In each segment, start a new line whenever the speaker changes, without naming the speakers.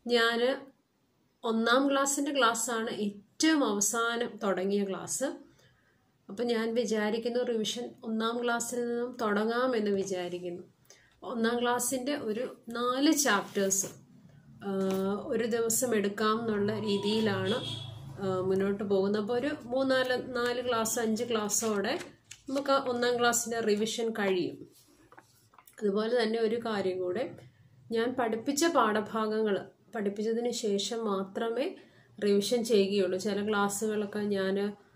ഞാൻ ഒന്നാം ക്ലാസ്സിൻ്റെ ക്ലാസ്സാണ് ഏറ്റവും അവസാനം തുടങ്ങിയ ക്ലാസ് അപ്പം ഞാൻ വിചാരിക്കുന്നു റിവിഷൻ ഒന്നാം ക്ലാസ്സിൽ നിന്നും തുടങ്ങാമെന്ന് വിചാരിക്കുന്നു ഒന്നാം ക്ലാസ്സിൻ്റെ ഒരു നാല് ചാപ്റ്റേഴ്സ് ഒരു ദിവസം എടുക്കാം എന്നുള്ള രീതിയിലാണ് ആ, മുന്നോട്ട് പോകുന്നത് അപ്പോൾ ഒരു മൂന്നാല് നാല് ക്ലാസ് അഞ്ച് ക്ലാസ്സോടെ നമുക്ക് ആ ഒന്നാം ക്ലാസ്സിൻ്റെ റിവിഷൻ കഴിയും അതുപോലെ തന്നെ ഒരു കാര്യം കൂടെ ഞാൻ പഠിപ്പിച്ച പാഠഭാഗങ്ങൾ പഠിപ്പിച്ചതിന് ശേഷം മാത്രമേ റിവിഷൻ ചെയ്യുകയുള്ളൂ ചില ക്ലാസ്സുകളൊക്കെ ഞാൻ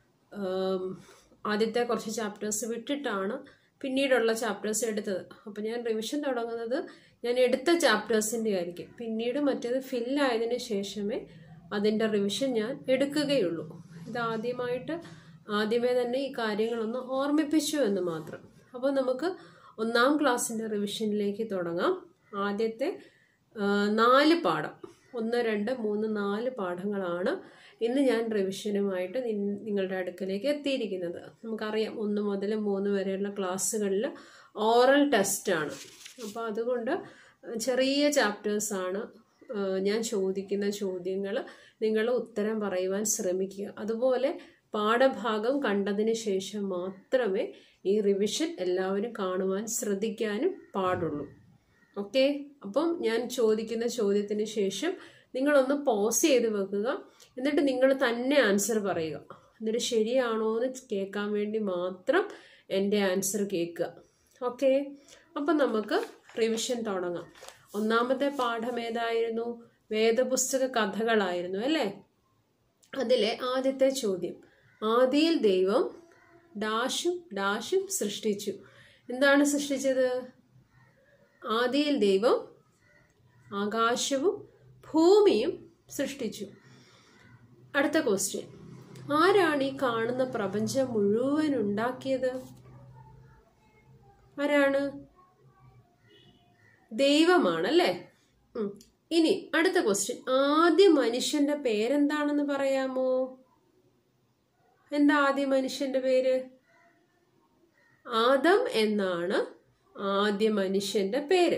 ആദ്യത്തെ കുറച്ച് ചാപ്റ്റേഴ്സ് വിട്ടിട്ടാണ് പിന്നീടുള്ള ചാപ്റ്റേഴ്സ് എടുത്തത് അപ്പോൾ ഞാൻ റിവിഷൻ തുടങ്ങുന്നത് ഞാൻ എടുത്ത ചാപ്റ്റേഴ്സിൻ്റെ ആയിരിക്കും പിന്നീട് മറ്റേത് ഫില്ലായതിനു ശേഷമേ അതിൻ്റെ റിവിഷൻ ഞാൻ എടുക്കുകയുള്ളൂ ഇത് ആദ്യമായിട്ട് ആദ്യമേ തന്നെ ഈ കാര്യങ്ങളൊന്ന് ഓർമ്മിപ്പിച്ചു എന്ന് മാത്രം അപ്പോൾ നമുക്ക് ഒന്നാം ക്ലാസ്സിൻ്റെ റിവിഷനിലേക്ക് തുടങ്ങാം ആദ്യത്തെ ആ, നാല് പാഠം ഒന്ന് രണ്ട് മൂന്ന് നാല് പാഠങ്ങളാണ് ഇന്ന് ഞാൻ റിവിഷനുമായിട്ട് നിൻ- നിങ്ങളുടെ അടുക്കലേക്ക് എത്തിയിരിക്കുന്നത് നമുക്കറിയാം ഒന്ന് മുതൽ മൂന്ന് വരെയുള്ള ക്ലാസ്സുകളിൽ ഓറൽ ടെസ്റ്റാണ് അപ്പോൾ അതുകൊണ്ട് ചെറിയ ചാപ്റ്റേഴ്സാണ് ഞാൻ ചോദിക്കുന്ന ചോദ്യങ്ങൾ നിങ്ങൾ ഉത്തരം പറയുവാൻ ശ്രമിക്കുക അതുപോലെ പാഠഭാഗം കണ്ടതിന് ശേഷം മാത്രമേ ഈ റിവിഷൻ എല്ലാവരും കാണുവാൻ ശ്രദ്ധിക്കാനും പാടുള്ളൂ ഓക്കെ അപ്പം ഞാൻ ചോദിക്കുന്ന ചോദ്യത്തിന് ശേഷം നിങ്ങളൊന്ന് പോസ് ചെയ്ത് വെക്കുക എന്നിട്ട് നിങ്ങൾ തന്നെ ആൻസർ പറയുക എന്നിട്ട് ശരിയാണോ എന്ന് കേൾക്കാൻ വേണ്ടി മാത്രം എൻ്റെ ആൻസർ കേൾക്കുക ഓക്കെ അപ്പം നമുക്ക് റിവിഷൻ തുടങ്ങാം ഒന്നാമത്തെ പാഠം ഏതായിരുന്നു വേദപുസ്തക കഥകളായിരുന്നു അല്ലേ അതിലെ ആദ്യത്തെ ചോദ്യം ആദിയിൽ ദൈവം ഡാഷും ഡാഷും സൃഷ്ടിച്ചു എന്താണ് സൃഷ്ടിച്ചത് ആദിയിൽ ദൈവം ആകാശവും ഭൂമിയും സൃഷ്ടിച്ചു അടുത്ത ക്വസ്റ്റ്യൻ ആരാണ് ഈ കാണുന്ന പ്രപഞ്ചം മുഴുവൻ ഉണ്ടാക്കിയത് ആരാണ് ദൈവമാണല്ലേ ഉം. ഇനി അടുത്ത ക്വസ്റ്റ്യൻ ആദ്യ മനുഷ്യന്റെ പേരെന്താണെന്ന് പറയാമോ എന്താ ആദ്യ മനുഷ്യന്റെ പേര് ആദം എന്നാണ് ആദ്യ മനുഷ്യന്റെ പേര്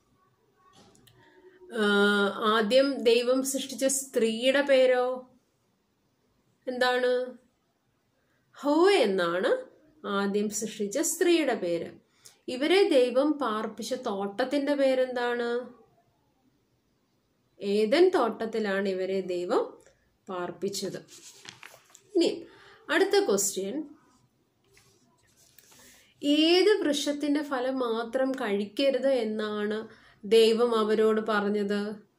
ആ, ആദ്യം ദൈവം സൃഷ്ടിച്ച സ്ത്രീയുടെ പേരോ എന്താണ് ഹൗവ എന്നാണ് ആദ്യം സൃഷ്ടിച്ച സ്ത്രീയുടെ പേര് ഇവരെ ദൈവം പാർപ്പിച്ച തോട്ടത്തിന്റെ പേരെന്താണ് ഏതൻ തോട്ടത്തിലാണ് ഇവരെ ദൈവം പാർപ്പിച്ചത് ഇനി അടുത്ത ക്വസ്റ്റ്യൻ ഏത് വൃക്ഷത്തിന്റെ ഫലം മാത്രം കഴിക്കരുത് എന്നാണ് ദൈവം അവരോട് പറഞ്ഞത്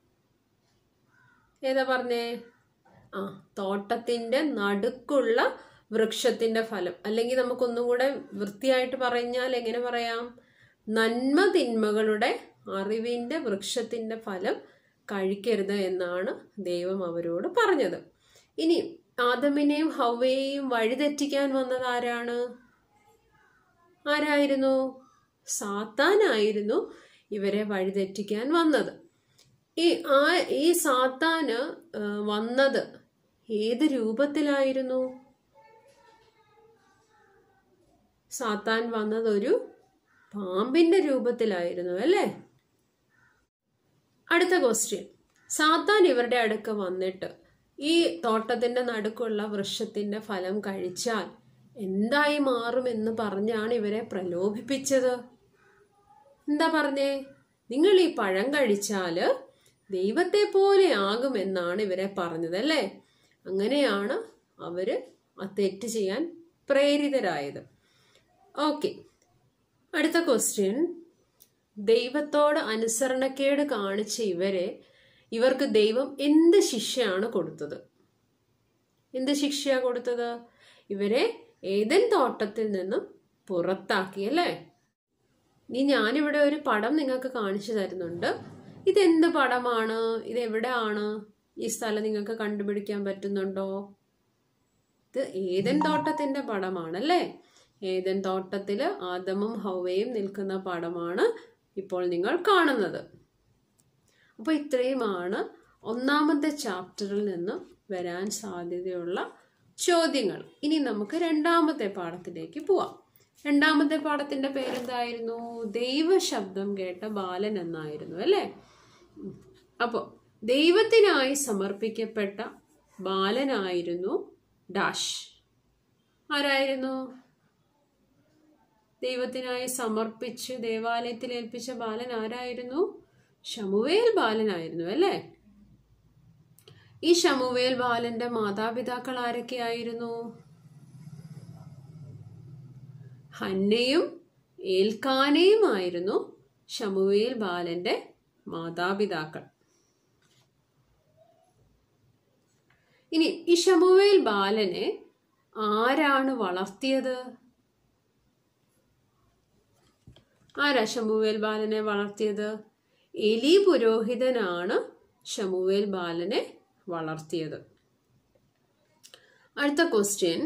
ഏതാ പറഞ്ഞേ ആ തോട്ടത്തിന്റെ നടുക്കുള്ള വൃക്ഷത്തിന്റെ ഫലം അല്ലെങ്കിൽ നമുക്കൊന്നും കൂടെ വൃത്തിയായിട്ട് പറഞ്ഞാൽ എങ്ങനെ പറയാം നന്മ തിന്മകളുടെ അറിവിന്റെ വൃക്ഷത്തിന്റെ ഫലം കഴിക്കരുത് എന്നാണ് ദൈവം അവരോട് പറഞ്ഞത് ഇനി ആദമിനെയും ഹവയെയും വഴിതെറ്റിക്കാൻ വന്നത് ആരാണ് ആരായിരുന്നു സാത്താനായിരുന്നു ഇവരെ വഴിതെറ്റിക്കാൻ വന്നത് ഈ ആ ഈ സാത്താന് ആ, വന്നത് ഏത് രൂപത്തിലായിരുന്നു സാത്താൻ വന്നത് ഒരു പാമ്പിന്റെ രൂപത്തിലായിരുന്നു അല്ലേ അടുത്ത ക്വസ്റ്റ്യൻ സാത്താൻ ഇവരുടെ അടുക്ക വന്നിട്ട് ഈ തോട്ടത്തിന്റെ നടുക്കുള്ള വൃക്ഷത്തിന്റെ ഫലം കഴിച്ചാൽ എന്തായി മാറുമെന്ന് പറഞ്ഞാണ് ഇവരെ പ്രലോഭിപ്പിച്ചത് എന്താ പറഞ്ഞേ നിങ്ങൾ ഈ പഴം കഴിച്ചാല് ദൈവത്തെ പോലെ ആകുമെന്നാണ് ഇവരെ പറഞ്ഞത് അല്ലേ അങ്ങനെയാണ് അവര് ആ തെറ്റ് ചെയ്യാൻ പ്രേരിതരായത് ഓക്കെ അടുത്ത ക്വസ്റ്റ്യൻ ദൈവത്തോട് അനുസരണക്കേട് കാണിച്ച ഇവരെ ഇവർക്ക് ദൈവം എന്ത് ശിക്ഷയാണ് കൊടുത്തത് എന്ത് ശിക്ഷയാ കൊടുത്തത് ഇവരെ ഏതൻ തോട്ടത്തിൽ നിന്നും പുറത്താക്കി അല്ലേ ഇനി ഞാനിവിടെ ഒരു പടം നിങ്ങൾക്ക് കാണിച്ചു തരുന്നുണ്ട് ഇതെന്ത് പടമാണ് ഇത് എവിടെയാണ് ഈ സ്ഥലം നിങ്ങൾക്ക് കണ്ടുപിടിക്കാൻ പറ്റുന്നുണ്ടോ ഇത് ഏതൻ തോട്ടത്തിന്റെ പടമാണല്ലേ ഏതൻ തോട്ടത്തില് ആദമും ഹൗവയും നിൽക്കുന്ന പടമാണ് ഇപ്പോൾ നിങ്ങൾ കാണുന്നത് അപ്പോൾ ഇത്രയുമാണ് ഒന്നാമത്തെ ചാപ്റ്ററിൽ നിന്ന് വരാൻ സാധ്യതയുള്ള ചോദ്യങ്ങൾ ഇനി നമുക്ക് രണ്ടാമത്തെ പാഠത്തിലേക്ക് പോവാം രണ്ടാമത്തെ പാഠത്തിന്റെ പേരെന്തായിരുന്നു ദൈവശബ്ദം കേട്ട ബാലൻ എന്നായിരുന്നു അല്ലേ അപ്പോൾ ദൈവത്തിനായി സമർപ്പിക്കപ്പെട്ട ബാലനായിരുന്നു ഡാഷ് ആരായിരുന്നു ദൈവത്തിനായി സമർപ്പിച്ച് ദേവാലയത്തിൽ ഏൽപ്പിച്ച ബാലൻ ആരായിരുന്നു ഷമുവേൽ ബാലനായിരുന്നു അല്ലേ ഈ ഷമുവേൽ ബാലന്റെ മാതാപിതാക്കൾ ആരൊക്കെയായിരുന്നു ഹന്നയും ഏൽക്കാനയുമായിരുന്നു ഷമുവേൽ ബാലന്റെ മാതാപിതാക്കൾ ഇനി ഈ ഷമുവേൽ ബാലനെ ആരാണ് വളർത്തിയത് ആരാ ഷമുവേൽ ബാലനെ വളർത്തിയത് എലി പുരോഹിതനാണ് ഷമുവേൽ ബാലനെ വളർത്തിയത് അടുത്ത ക്വസ്റ്റ്യൻ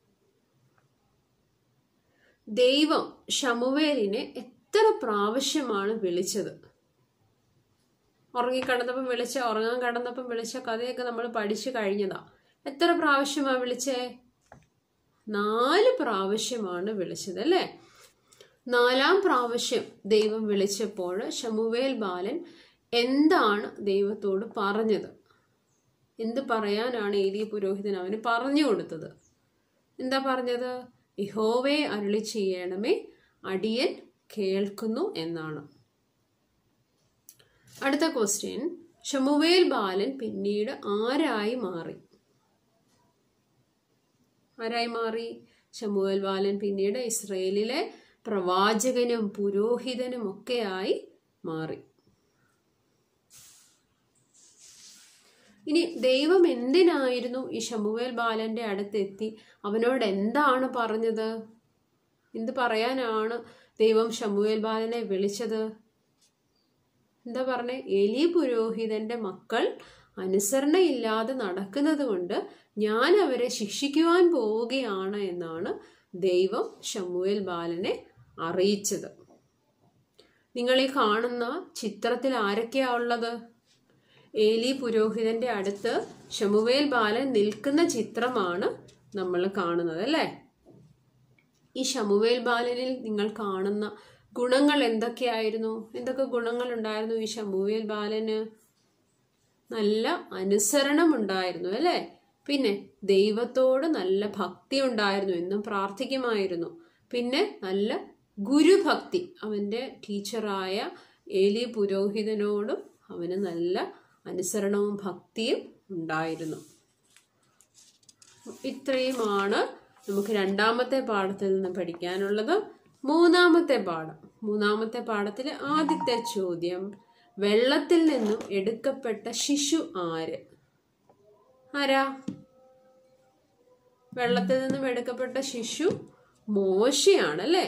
ദൈവം ഷമുവേലിനെ എത്ര പ്രാവശ്യമാണ് വിളിച്ചത് ഉറങ്ങി കിടന്നപ്പം വിളിച്ച ഉറങ്ങാൻ കിടന്നപ്പം വിളിച്ച കഥയൊക്കെ നമ്മൾ പഠിച്ചു കഴിഞ്ഞതാ എത്ര പ്രാവശ്യമാണ് വിളിച്ചേ നാല് പ്രാവശ്യമാണ് വിളിച്ചത് അല്ലേ നാലാം പ്രാവശ്യം ദൈവം വിളിച്ചപ്പോൾ ഷമുവേൽ ബാലൻ എന്താണ് ദൈവത്തോട് പറഞ്ഞത് എന്ത് പറയാനാണ് ഏലി പുരോഹിതൻ അവന് പറഞ്ഞു കൊടുത്തത് എന്താ പറഞ്ഞത് ഇഹോവേ അരുളി ചെയ്യണമേ അടിയൻ കേൾക്കുന്നു എന്നാണ് അടുത്ത ക്വസ്റ്റ്യൻ ഷമുവേൽ ബാലൻ പിന്നീട് ആരായി മാറി ആരായി മാറി ഷമുവേൽ ബാലൻ പിന്നീട് ഇസ്രയേലിലെ പ്രവാചകനും പുരോഹിതനും ഒക്കെയായി മാറി ഇനി ദൈവം എന്തിനായിരുന്നു ഈ ഷമുവേൽ ബാലന്റെ അടുത്തെത്തി അവനോട് എന്താണ് പറഞ്ഞത് എന്ത് പറയാനാണ് ദൈവം ഷമുവേൽ ബാലനെ വിളിച്ചത് എന്താ പറഞ്ഞേ എലി പുരോഹിതന്റെ മക്കൾ അനുസരണയില്ലാതെ നടക്കുന്നത് കൊണ്ട് ഞാൻ അവരെ ശിക്ഷിക്കുവാൻ പോവുകയാണ് എന്നാണ് ദൈവം ഷമുവേൽ ബാലനെ അറിയിച്ചത് നിങ്ങൾ ഈ കാണുന്ന ചിത്രത്തിൽ ആരൊക്കെയാ ഉള്ളത് ഏലി പുരോഹിതന്റെ അടുത്ത് ഷമുവേൽ ബാലൻ നിൽക്കുന്ന ചിത്രമാണ് നമ്മൾ കാണുന്നത് അല്ലേ ഈ ഷമുവേൽ ബാലനിൽ നിങ്ങൾ കാണുന്ന ഗുണങ്ങൾ എന്തൊക്കെയായിരുന്നു എന്തൊക്കെ ഗുണങ്ങൾ ഉണ്ടായിരുന്നു ഈ ഷമുവേൽ ബാലന് നല്ല അനുസരണം ഉണ്ടായിരുന്നു അല്ലേ പിന്നെ ദൈവത്തോട് നല്ല ഭക്തി ഉണ്ടായിരുന്നു എന്നും പ്രാർത്ഥിക്കുമായിരുന്നു പിന്നെ നല്ല ഗുരുഭക്തി അവൻ്റെ ടീച്ചറായ ഏലി പുരോഹിതനോടും അവന് നല്ല അനുസരണവും ഭക്തിയും ഉണ്ടായിരുന്നു ഇത്രയുമാണ് നമുക്ക് രണ്ടാമത്തെ പാഠത്തിൽ നിന്ന് പഠിക്കാനുള്ളത് മൂന്നാമത്തെ പാഠം മൂന്നാമത്തെ പാഠത്തിൽ ആദ്യത്തെ ചോദ്യം വെള്ളത്തിൽ നിന്നും എടുക്കപ്പെട്ട ശിശു ആര് ആരാ വെള്ളത്തിൽ നിന്നും എടുക്കപ്പെട്ട ശിശു മോശയാണല്ലേ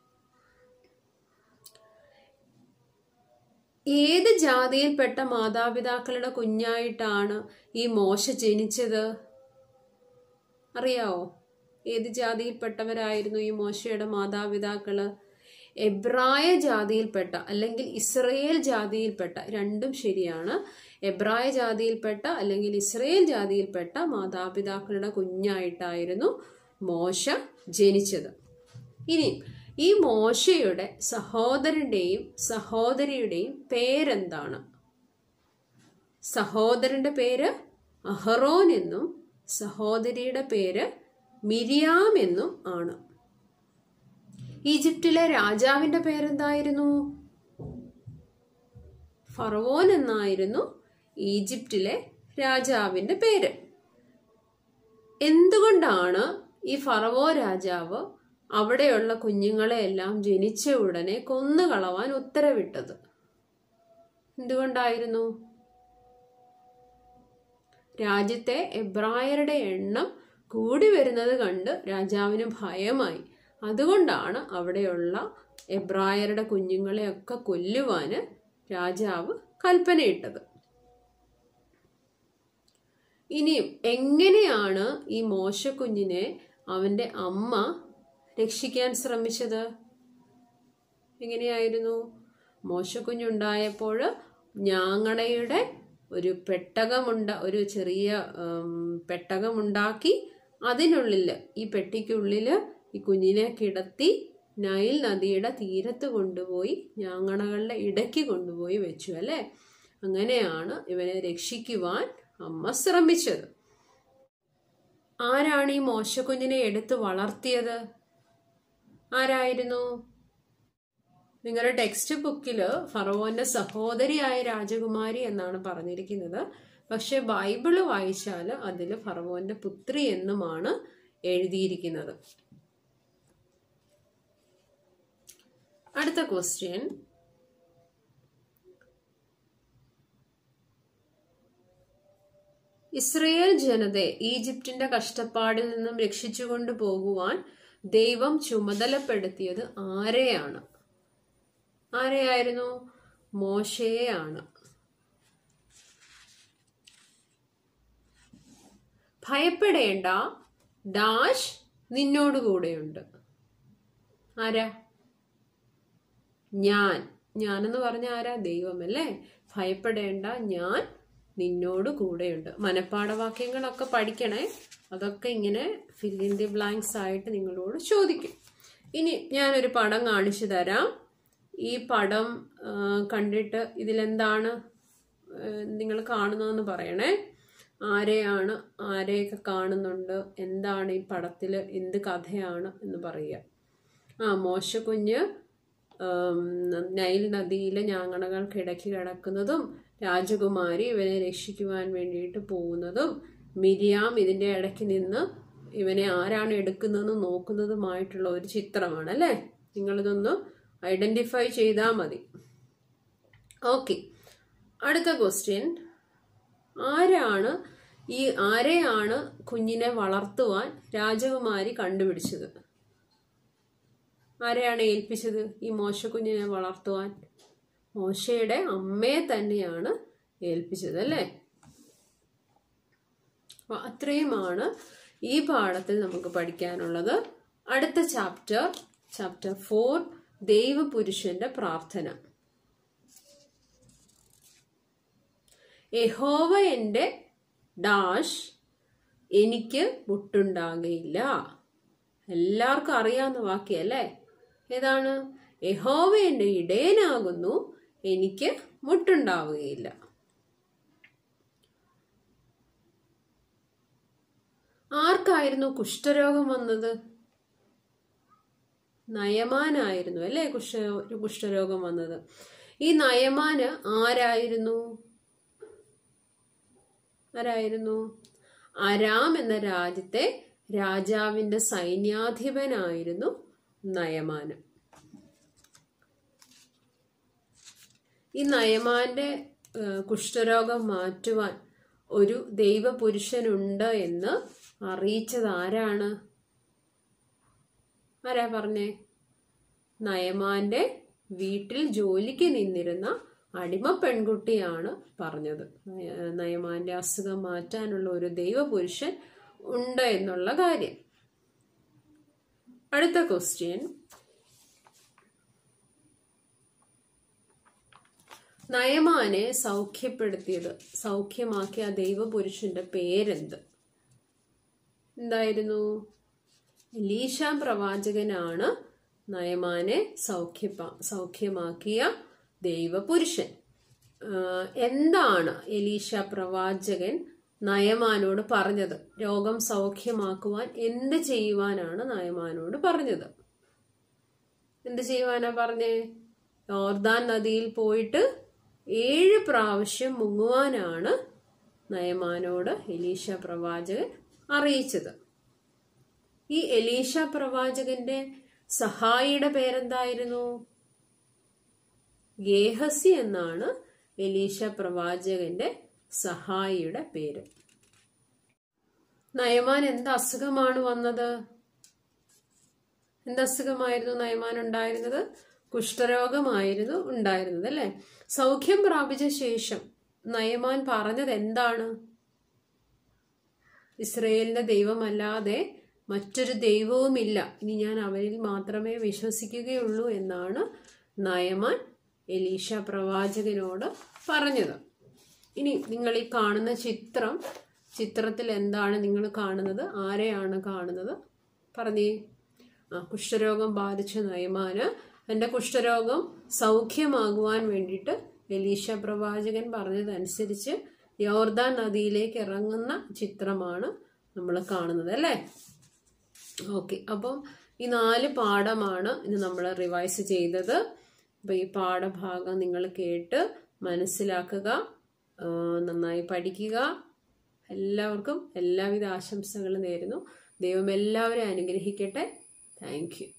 ഏത് ജാതിയിൽപ്പെട്ട മാതാപിതാക്കളുടെ കുഞ്ഞായിട്ടാണ് ഈ മോശ ജനിച്ചത് അറിയാവോ ഏത് ജാതിയിൽപ്പെട്ടവരായിരുന്നു ഈ മോശയുടെ മാതാപിതാക്കള് എബ്രായ ജാതിയിൽപ്പെട്ട അല്ലെങ്കിൽ ഇസ്രയേൽ ജാതിയിൽപ്പെട്ട രണ്ടും ശരിയാണ് എബ്രായ ജാതിയിൽപ്പെട്ട അല്ലെങ്കിൽ ഇസ്രയേൽ ജാതിയിൽപ്പെട്ട മാതാപിതാക്കളുടെ കുഞ്ഞായിട്ടായിരുന്നു മോശ ജനിച്ചത് ഇനി ഈ മോശയുടെ സഹോദരന്റെയും സഹോദരിയുടെയും പേരെന്താണ് സഹോദരന്റെ പേര് അഹറോൻ എന്നും സഹോദരിയുടെ പേര് മിരിയാം എന്നും ആണ് ഈജിപ്തിലെ രാജാവിന്റെ പേരെന്തായിരുന്നു ഫറവോൻ എന്നായിരുന്നു ഈജിപ്തിലെ രാജാവിന്റെ പേര് എന്തുകൊണ്ടാണ് ഈ ഫറവോ രാജാവ് അവിടെയുള്ള കുഞ്ഞുങ്ങളെ എല്ലാം ജനിച്ച ഉടനെ കൊന്നുകളവാൻ ഉത്തരവിട്ടത് എന്തുകൊണ്ടായിരുന്നു രാജ്യത്തെ എബ്രായരുടെ എണ്ണം കൂടി വരുന്നത് കണ്ട് രാജാവിന് ഭയമായി അതുകൊണ്ടാണ് അവിടെയുള്ള എബ്രായരുടെ കുഞ്ഞുങ്ങളെയൊക്കെ കൊല്ലുവാന് രാജാവ് കൽപ്പനയിട്ടത് ഇനി എങ്ങനെയാണ് ഈ മോശക്കുഞ്ഞിനെ അവന്റെ അമ്മ രക്ഷിക്കാൻ ശ്രമിച്ചത് എങ്ങനെയായിരുന്നു മോശക്കുഞ്ഞുണ്ടായപ്പോൾ ഞാങ്ങണയുടെ ഒരു പെട്ടകമുണ്ട ഒരു ചെറിയ പെട്ടകമുണ്ടാക്കി അതിനുള്ളിൽ ഈ പെട്ടിക്കുള്ളിൽ ഈ കുഞ്ഞിനെ കിടത്തി നൈൽ നദിയുടെ തീരത്ത് കൊണ്ടുപോയി ഞാങ്ങണകളുടെ ഇടയ്ക്ക് കൊണ്ടുപോയി വെച്ചു അല്ലേ അങ്ങനെയാണ് ഇവനെ രക്ഷിക്കുവാൻ അമ്മ ശ്രമിച്ചത് ആരാണ് ഈ മോശക്കുഞ്ഞിനെ എടുത്ത് വളർത്തിയത് ആരായിരുന്നു നിങ്ങളുടെ ടെക്സ്റ്റ് ബുക്കിൽ ഫറവോന്റെ സഹോദരിയായ രാജകുമാരി എന്നാണ് പറഞ്ഞിരിക്കുന്നത് പക്ഷെ ബൈബിള് വായിച്ചാൽ അതിൽ ഫറവോന്റെ പുത്രി എന്നുമാണ് എഴുതിയിരിക്കുന്നത് അടുത്ത ക്വസ്റ്റ്യൻ ഇസ്രയേൽ ജനതയെ ഈജിപ്തിന്റെ കഷ്ടപ്പാടിൽ നിന്നും രക്ഷിച്ചുകൊണ്ടു പോകുവാൻ ദൈവം ചുമതലപ്പെടുത്തിയത് ആരെയാണ് ആരെയായിരുന്നു മോശയെയാണ് ഭയപ്പെടേണ്ട ഡാഷ് നിന്നോട് കൂടെയുണ്ട് ആരാ ഞാൻ ഞാനെന്ന് പറഞ്ഞ ആരാ ദൈവമല്ലേ ഭയപ്പെടേണ്ട ഞാൻ നിന്നോട് കൂടെയുണ്ട് മനപ്പാഠവാക്യങ്ങളൊക്കെ പഠിക്കണേ അതൊക്കെ ഇങ്ങനെ ഫിൽ ഇൻ ദി ബ്ലാങ്ക്സ് ആയിട്ട് നിങ്ങളോട് ചോദിക്കും ഇനി ഞാനൊരു പടം കാണിച്ചു തരാം ഈ പടം ആ, കണ്ടിട്ട് ഇതിലെന്താണ് നിങ്ങൾ കാണുന്നതെന്ന് പറയണേ ആരെയാണ് ആരെയൊക്കെ കാണുന്നുണ്ട് എന്താണ് ഈ പടത്തിൽ എന്ത് കഥയാണ് എന്ന് പറയുക ആ മോശക്കുഞ്ഞ് ഉം, നൈൽ നദിയിലെ ഞാങ്ങണകൾക്കിടയ്ക്ക് കിടക്കുന്നതും രാജകുമാരി ഇവനെ രക്ഷിക്കുവാൻ വേണ്ടിയിട്ട് പോകുന്നതും മിരിയാം ഇതിൻ്റെ ഇടയ്ക്ക് നിന്ന് ഇവനെ ആരാണ് എടുക്കുന്നതെന്ന് നോക്കുന്നതുമായിട്ടുള്ള ഒരു ചിത്രമാണ് അല്ലേ നിങ്ങളിതൊന്ന് ഐഡന്റിഫൈ ചെയ്താൽ മതി ഓക്കെ അടുത്ത ക്വസ്റ്റ്യൻ ആരാണ് ഈ ആരെയാണ് കുഞ്ഞിനെ വളർത്തുവാൻ രാജകുമാരി കണ്ടുപിടിച്ചത് ആരെയാണ് ഏൽപ്പിച്ചത് ഈ മോശക്കുഞ്ഞിനെ വളർത്തുവാൻ മോശയുടെ അമ്മയെ തന്നെയാണ് ഏൽപ്പിച്ചത് അല്ലേ അപ്പൊ അത്രയുമാണ് ഈ പാഠത്തിൽ നമുക്ക് പഠിക്കാനുള്ളത് അടുത്ത ചാപ്റ്റർ ചാപ്റ്റർ ഫോർ ദൈവപുരുഷന്റെ പ്രാർത്ഥന യഹോവ എൻ്റെ ഡാഷ് എനിക്ക് മുട്ടുണ്ടാകയില്ല എല്ലാവർക്കും അറിയാവുന്ന വാക്യല്ലേ ഏതാണ് യഹോവ എൻ്റെ ഇടയനാകുന്നു എനിക്ക് മുട്ടുണ്ടാവുകയില്ല ആർക്കായിരുന്നു കുഷ്ഠരോഗം വന്നത് നയമാനായിരുന്നു അല്ലേ കുഷ്ഠ കുഷ്ഠരോഗം വന്നത് ഈ നയമാന് ആരായിരുന്നു ആരായിരുന്നു അരാം എന്ന രാജ്യത്തെ രാജാവിന്റെ സൈന്യാധിപനായിരുന്നു നയമാന് ഈ നയമാന്റെ ഏഹ്, കുഷ്ഠരോഗം മാറ്റുവാൻ ഒരു ദൈവപുരുഷനുണ്ട് എന്ന് അറിയിച്ചത് ആരാണ് ആരാ പറഞ്ഞേ നയമാന്റെ വീട്ടിൽ ജോലിക്ക് നിന്നിരുന്ന അടിമ പെൺകുട്ടിയാണ് പറഞ്ഞത് നയ- നയമാന്റെ അസുഖം മാറ്റാനുള്ള ഒരു ദൈവപുരുഷൻ ഉണ്ട് എന്നുള്ള കാര്യം അടുത്ത ക്വസ്റ്റ്യൻ നയമാനെ സൗഖ്യപ്പെടുത്തിയത് സൗഖ്യമാക്കിയ ആ ദൈവപുരുഷന്റെ പേരെന്ത് എന്തായിരുന്നു എലീശ പ്രവാചകനാണ് നയമാനെ സൗഖ്യപ്പ സൗഖ്യമാക്കിയ ദൈവപുരുഷൻ ആഹ് എന്താണ് എലീശ പ്രവാചകൻ നയമാനോട് പറഞ്ഞത് രോഗം സൗഖ്യമാക്കുവാൻ എന്ത് ചെയ്യുവാനാണ് നയമാനോട് പറഞ്ഞത് എന്ത് ചെയ്യുവാനാ പറഞ്ഞേ യോർദാൻ നദിയിൽ പോയിട്ട് ഏഴ് പ്രാവശ്യം മുങ്ങുവാനാണ് നയമാനോട് എലീശ പ്രവാചകൻ അറിയിച്ചത് ഈ എലീശ പ്രവാചകന്റെ സഹായിയുടെ പേരെന്തായിരുന്നു ഗേഹസി എന്നാണ് എലീശ പ്രവാചകന്റെ സഹായിയുടെ പേര് നയമാൻ എന്ത് അസുഖമാണ് വന്നത് എന്ത് അസുഖമായിരുന്നു നയമാൻ ഉണ്ടായിരുന്നത് കുഷ്ഠരോഗമായിരുന്നു ഉണ്ടായിരുന്നത് അല്ലെ സൗഖ്യം പ്രാപിച്ച ശേഷം നയമാൻ പറഞ്ഞത് എന്താണ് ഇസ്രയേലിന്റെ ദൈവമല്ലാതെ മറ്റൊരു ദൈവവുമില്ല ഇനി ഞാൻ അവരിൽ മാത്രമേ വിശ്വസിക്കുകയുള്ളൂ എന്നാണ് നയമാൻ എലീഷ പ്രവാചകനോട് പറഞ്ഞത് ഇനി നിങ്ങൾ ഈ കാണുന്ന ചിത്രം ചിത്രത്തിൽ എന്താണ് നിങ്ങൾ കാണുന്നത് ആരെയാണ് കാണുന്നത് പറഞ്ഞേ ആ കുഷ്ഠരോഗം ബാധിച്ച നയമാന് എൻ്റെ കുഷ്ഠരോഗം സൗഖ്യമാകുവാൻ വേണ്ടിയിട്ട് എലീഷ പ്രവാചകൻ പറഞ്ഞതനുസരിച്ച് യോർദാൻ നദിയിലേക്ക് ഇറങ്ങുന്ന ചിത്രമാണ് നമ്മൾ കാണുന്നത് അല്ലേ ഓക്കെ അപ്പം ഈ നാല് പാഠമാണ് ഇന്ന് നമ്മൾ റിവൈസ് ചെയ്തത് അപ്പോൾ ഈ പാഠഭാഗം നിങ്ങൾ കേട്ട് മനസ്സിലാക്കുക ആ, നന്നായി പഠിക്കുക എല്ലാവർക്കും എല്ലാവിധ ആശംസകളും നേരുന്നു ദൈവം എല്ലാവരെയും അനുഗ്രഹിക്കട്ടെ താങ്ക് യു